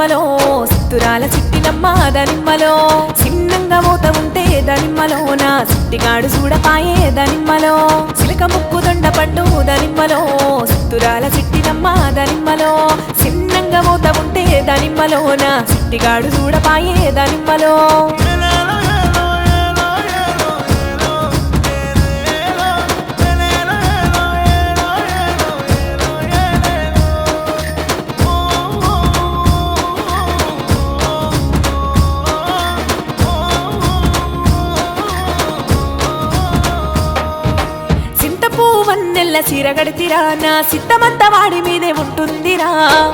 దనిమ్మలో సిత్తురాల చిట్టినమ్మ దనిమ్మలో చిన్నంగా మోత ఉంటే దనిమ్మలో నా సిట్టిగాడు చూడపాయే దనిమ్మలో చిలక ముక్కు దొండ పండు దనిమ్మలో సిత్తురాల చిట్టినమ్మ దనిమ్మలో చిన్నంగా మోత ఉంటే దనిమ్మలో నా సిట్టిగాడు చూడపాయే దనిమ్మలో చింతపూ వన్నెల్ల సిరగడితిరా నా సిద్ధమంత వాడి మీదే ఉంటుందిరా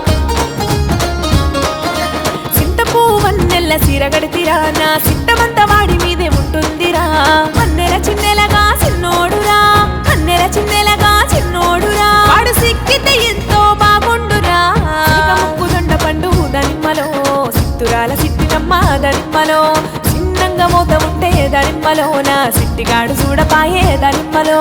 చింతపూ వన్నెల్ల సిరగడితిరా నా సిద్ధమంత వాడి మీదే ఉంటుందిరా అన్నెల చిన్నెలగా చిన్నోడురా అన్నెల చిన్నెలగా చిన్నోడురా వాడు సిక్కితే ఎంతో బాగుండురా ఇక ముక్కు దొండ పండు దనిమ్మలో సిత్తురాల సిట్టినమ్మ దనిమ్మలో చిన్నంగా మోత ఉంటే దనిమ్మలో నా సిట్టిగాడు చూడపాయే దనిమ్మలో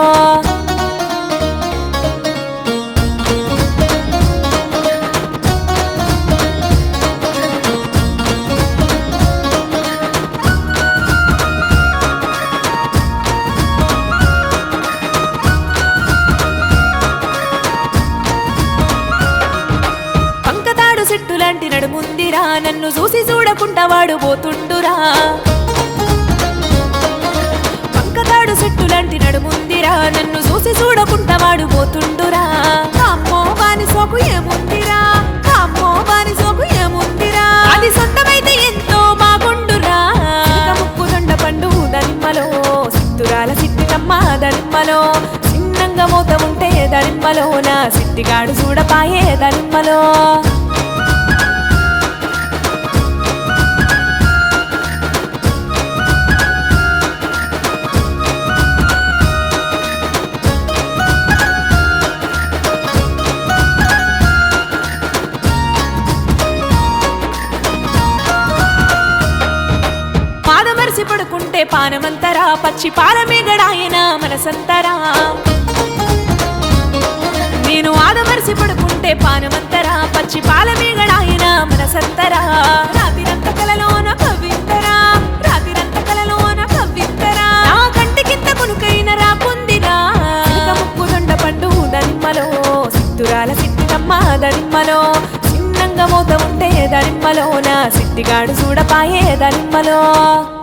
పంకతాడు చెట్టు లాంటి నడుముందిరా నన్ను చూసి చూడకుండా వాడు పోతుండురా పంకతాడు చెట్టు లాంటి నడుముందిరా నన్ను చూసి చూడకుండా వాడు పోతుండురా అమ్మో వాని సోకు ఏముందిరా అమ్మో వాని సోకు ఏముందిరా అది సొంతమైతే ఎంతో బాగుండురా ఇక ముక్కు దొండ పండు దనిమ్మలో సిత్తురాల సిట్టినమ్మ దనిమ్మలో చిన్నంగా మోత ఉంటే దనిమ్మలో నా సిట్టిగాడు చూడపాయే దనిమ్మలో పాదమరిసి పడుకుంటే పానమంతరా పచ్చి పాలమేగడాయన మనసంతరా నేను ఆదమరిసి పడుకుంటే పానమంతరా పచ్చి పాలమేగడాయన మనసంతరా రాతిరంత కలలోన కవింతరా రాతిరంత కలలోన కవింతరా నా కంటికింత కొనుకైన రాకుందిరా ఇక ముక్కు దొండ పండు దనిమ్మలో సిత్తురాల సిట్టినమ్మ దనిమ్మలో చిన్నంగా మోత ఉంటే దనిమ్మలో నా సిట్టిగాడు చూడపాయే దనిమ్మలో